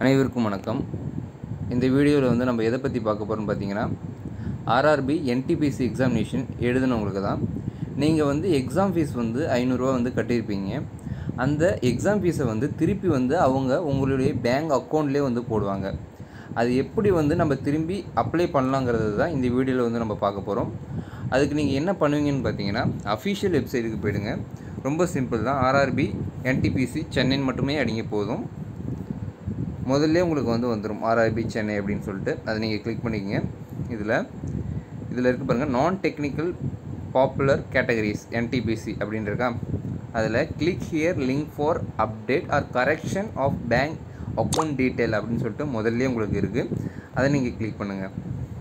அனைவருக்கும் வணக்கம் இந்த வீடியோவில் வந்து நம்ம எதை பற்றி பார்க்க போகிறோம்னு பார்த்தீங்கன்னா ஆர்ஆர்பி என்டிபிசி எக்ஸாமினேஷன் எழுதுனவங்களுக்கு தான் நீங்கள் வந்து எக்ஸாம் ஃபீஸ் வந்து ஐநூறுரூவா வந்து கட்டியிருப்பீங்க அந்த எக்ஸாம் ஃபீஸை வந்து திருப்பி வந்து அவங்க உங்களுடைய பேங்க் அக்கௌண்ட்லேயே வந்து போடுவாங்க அது எப்படி வந்து நம்ம திரும்பி அப்ளை பண்ணலாங்கிறது தான் இந்த வீடியோவில் வந்து நம்ம பார்க்க போகிறோம் அதுக்கு நீங்கள் என்ன பண்ணுவீங்கன்னு பார்த்தீங்கன்னா அஃபிஷியல் வெப்சைட்டுக்கு போயிடுங்க ரொம்ப சிம்பிள் தான் ஆர்ஆர்பி என்டிபிசி சென்னைன்னு மட்டுமே அடிங்க போதும் முதல்ல உங்களுக்கு வந்து வந்துடும் ஆர்ஆர்பி சென்னை அப்படின்னு சொல்லிட்டு அதை நீங்கள் கிளிக் பண்ணிக்கங்க இதில் இதில் இருக்கு பாருங்கள் நான் டெக்னிக்கல் பாப்புலர் கேட்டகரிஸ் என்டிபிசி அப்படின்னு இருக்கா அதில் click here link for update or correction of bank account detail அப்படின்னு சொல்லிட்டு முதல்ல உங்களுக்கு இருக்குது அதை நீங்கள் கிளிக் பண்ணுங்கள்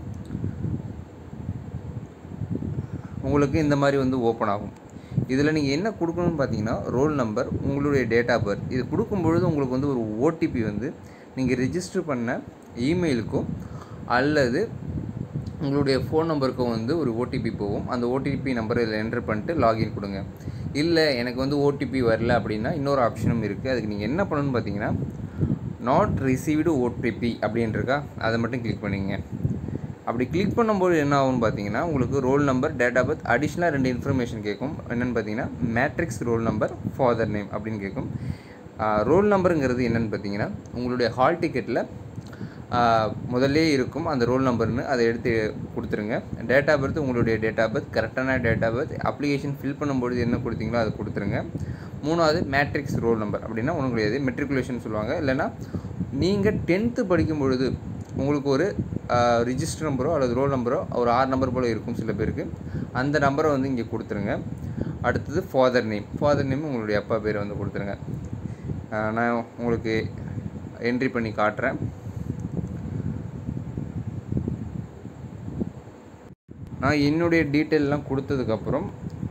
உங்களுக்கு இந்த மாதிரி வந்து ஓப்பன் ஆகும் இதில் நீங்கள் என்ன கொடுக்கணும்னு பார்த்தீங்கன்னா ரோல் நம்பர் உங்களுடைய டேட் ஆஃப் பர்த் இது கொடுக்கும்பொழுது உங்களுக்கு வந்து ஒரு ஓடிபி வந்து நீங்கள் ரிஜிஸ்டர் பண்ண இமெயிலுக்கோ அல்லது உங்களுடைய ஃபோன் நம்பருக்கும் வந்து ஒரு ஓடிபி போகும் அந்த ஓடிபி நம்பரை இதில் என்டர் பண்ணிட்டு லாகின் கொடுங்க இல்லை எனக்கு வந்து ஓடிபி வரல அப்படின்னா இன்னொரு ஆப்ஷனும் இருக்குது அதுக்கு நீங்கள் என்ன பண்ணணும்னு பார்த்தீங்கன்னா நாட் ரிசீவ்டு ஓடிபி அப்படின்னு இருக்கா அதை மட்டும் கிளிக் பண்ணிங்க அப்படி கிளிக் பண்ணும்போது என்ன ஆகும்னு பார்த்தீங்கன்னா உங்களுக்கு roll number date of birth அடிஷ்னலாக ரெண்டு இன்ஃபர்மேஷன் கேட்கும் என்னென்னு பார்த்தீங்கன்னா matrix roll number father name அப்படின்னு கேட்கும் ரோல் நம்பருங்கிறது என்னென்னு பார்த்தீங்கன்னா உங்களுடைய ஹால் டிக்கெட்டில் முதல்லே இருக்கும் அந்த ரோல் நம்பர்னு அதை எடுத்து கொடுத்துருங்க டேட் ஆஃப் பர்த் உங்களுடைய டேட் ஆஃப் பர்த் கரெக்டான date of birth application fill பண்ணும்பொழுது என்ன கொடுத்தீங்களோ அதை கொடுத்துருங்க மூணாவது மேட்ரிக்ஸ் ரோல் நம்பர் அப்படின்னா ஒன்றும் கிடையாது மெட்ரிகுலேஷன் சொல்லுவாங்க இல்லைன்னா நீங்கள் டென்த்து படிக்கும் பொழுது உங்களுக்கு ஒரு ரிஜிஸ்டர் நம்பரோ அல்லது ரோல் நம்பரோ ஒரு ஆறு நம்பர் போல் இருக்கும் சில பேருக்கு அந்த நம்பரை வந்து இங்கே கொடுத்துருங்க அடுத்தது ஃபாதர் நேம் ஃபாதர் நேம் உங்களுடைய அப்பா பேரை வந்து கொடுத்துருங்க நான் உங்களுக்கு என்ட்ரி பண்ணி காட்டுறேன் நான் என்னுடைய டீட்டெயிலெலாம் கொடுத்ததுக்கப்புறம்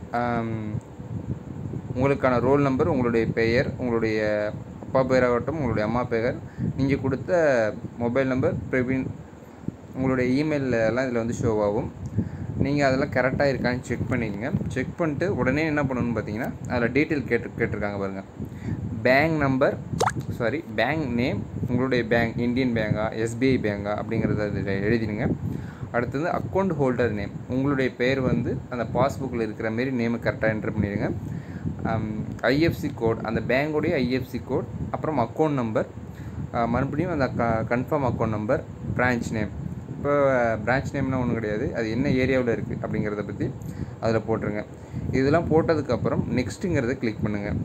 உங்களுக்கான ரோல் நம்பர் உங்களுடைய பெயர் உங்களுடைய அப்பா பேராகட்டும் உங்களுடைய அம்மா பெயர் நீங்கள் கொடுத்த மொபைல் நம்பர் பிரவீன் உங்களுடைய இமெயிலில் எல்லாம் இதில் வந்து ஷோ ஆகும் நீங்கள் அதெல்லாம் கரெக்டாக இருக்கான்னு செக் பண்ணிக்கங்க செக் பண்ணிட்டு உடனே என்ன பண்ணணும்னு பார்த்தீங்கன்னா அதில் டீட்டெயில் கேட்டு கேட்டிருக்காங்க பாருங்கள் bank number sorry bank name உங்களுடைய பேங்க் இந்தியன் பேங்கா எஸ்பிஐ பேங்கா அப்படிங்கிறத அதில் எழுதிடுங்க அடுத்தது அக்கௌண்ட் ஹோல்டர் நேம் உங்களுடைய பேர் வந்து அந்த பாஸ்புக்கில் இருக்கிற மாரி நேமை கரெக்டாக என்டர் பண்ணிடுங்க ஐஎஃப்சி கோட் அந்த பேங்கோடைய ஐஎஃப்சி கோட் அப்புறம் அக்கௌண்ட் நம்பர் மறுபடியும் அந்த க confirm account number branch name இப்போ பிரான்ச் நேம்னா ஒன்றும் கிடையாது அது என்ன ஏரியாவில் இருக்குது அப்படிங்கிறத பற்றி அதில் போட்டுருங்க இதெல்லாம் போட்டதுக்கப்புறம் நெக்ஸ்ட்டுங்கிறத கிளிக் பண்ணுங்கள்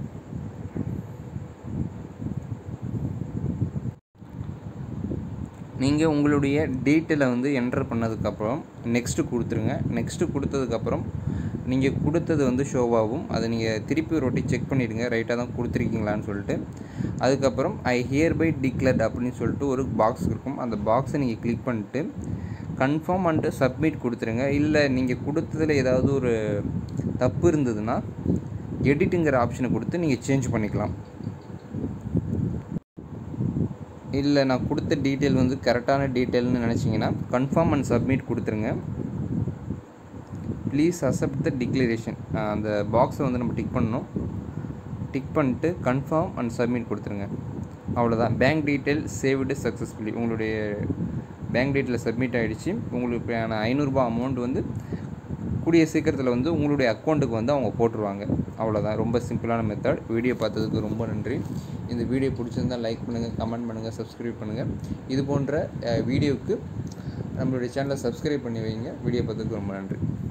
நீங்கள் உங்களுடைய டீட்டெயிலை வந்து என்டர் பண்ணதுக்கப்புறம் நெக்ஸ்ட்டு கொடுத்துருங்க நெக்ஸ்ட்டு கொடுத்ததுக்கப்புறம் நீங்கள் கொடுத்தது வந்து ஷோவாகும் அதை நீங்கள் திருப்பி ஒரு வாட்டி செக் பண்ணிவிடுங்க ரைட்டாக தான் கொடுத்துருக்கீங்களான்னு சொல்லிட்டு அதுக்கப்புறம் ஐ ஹியர் பை டிக்ளர்ட் அப்படின்னு சொல்லிட்டு ஒரு பாக்ஸ் இருக்கும் அந்த பாக்ஸை நீங்கள் கிளிக் பண்ணிட்டு கன்ஃபார்ம் பண்ணிட்டு சப்மிட் கொடுத்துருங்க இல்லை நீங்கள் கொடுத்ததில் ஏதாவது ஒரு தப்பு இருந்ததுன்னா எடிட்டுங்கிற ஆப்ஷனை கொடுத்து நீங்கள் சேஞ்ச் பண்ணிக்கலாம் இல்லை நான் கொடுத்த டீட்டெயில் வந்து கரெக்டான டீட்டெயில்னு நினச்சிங்கன்னா கன்ஃபார்ம் அண்ட் சப்மிட் கொடுத்துருங்க ப்ளீஸ் அக்செப்ட் த டிக்ளரேஷன் அந்த பாக்ஸை வந்து நம்ம டிக் பண்ணணும் டிக் பண்ணிட்டு கன்ஃபார்ம் அண்ட் சப்மிட் கொடுத்துருங்க அவ்வளோதான் பேங்க் டீட்டெயில் சேவ்டு சக்ஸஸ்ஃபுல்லி உங்களுடைய பேங்க் டீட்டெயில் சப்மிட் ஆகிடுச்சு உங்களுக்கான ஐநூறுரூபா அமௌண்ட் வந்து கூடிய சீக்கிரத்தில் வந்து உங்களுடைய அக்கௌண்ட்டுக்கு வந்து அவங்க போட்டுருவாங்க அவ்வளோதான் ரொம்ப சிம்பிளான மெத்தட் வீடியோ பார்த்ததுக்கு ரொம்ப நன்றி இந்த வீடியோ பிடிச்சிருந்தால் லைக் பண்ணுங்கள் கமெண்ட் பண்ணுங்கள் சப்ஸ்கிரைப் பண்ணுங்கள் இது போன்ற வீடியோவுக்கு நம்மளுடைய சேனலை சப்ஸ்கிரைப் பண்ணி வைங்க வீடியோ பார்த்ததுக்கு ரொம்ப நன்றி